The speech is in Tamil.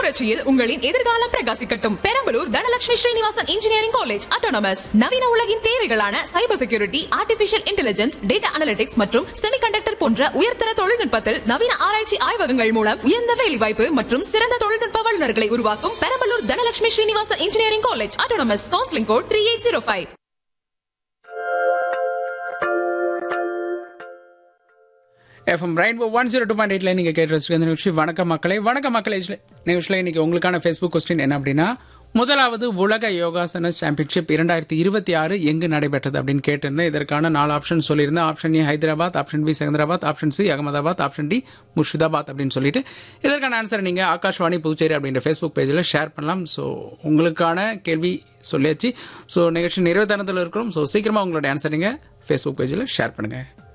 புரட்சியில் உங்களின் எதிர்காலம் பிரகாசிக்கட்டும் Perambalur Dhanalakshmi Srinivasan engineering college autonomous நவீன உலகின் தேவைகளான cyber security artificial intelligence data analytics மற்றும் செமிகண்டக்டர் போன்ற உயர்தர தொழில்நுட்பத்தில் நவீன ஆராய்ச்சி ஆய்வகங்கள் மூலம் உயர்ந்த வேலைவாய்ப்பு மற்றும் சிறந்த தொழில்நுட்ப வல்லுநர்களை உருவாக்கும் Perambalur Dhanalakshmi Srinivasan engineering college autonomous counselling code three eight zero five FM rainbow one zero two point எயிட்ல நீங்க கேட்டு ரசிக்கிற இந்த நிகழ்ச்சி வணக்கம் மக்களே வணக்கம் மக்களே நிகழ்ச்சியில் இன்னைக்கு உங்களுக்கான ஃபேஸ்புக் கொஸ்டின் என்ன அப்படின்னா முதலாவது உலக யோகாசன சாம்பியன்ஷிப் இரண்டாயிரத்தி இருபத்தி ஆறு எங்கு நடைபெற்றது அப்படின்னு கேட்டிருந்தேன் இதற்கான நாலு ஆப்ஷன் சொல்லியிருந்தேன் option A Hyderabad option B Secunderabad option C Ahmedabad option D Murshidabad அப்படின்னு சொல்லிட்டு இதற்கான ஆன்சர் நீங்க ஆகாஷ்வாணி புதுச்சேரி அப்படின்ற ஃபேஸ்புக் பேஜில் ஷேர் பண்ணலாம் ஸோ உங்களுக்கான கேள்வி சொல்லியாச்சு ஸோ நிகழ்ச்சி நிறைவு தரத்தில் இருக்கிறோம் ஸோ சீக்கிரமா உங்களோட ஆன்சர் நீங்க ஃபேஸ்புக் பேஜில் ஷேர் பண்ணுங்க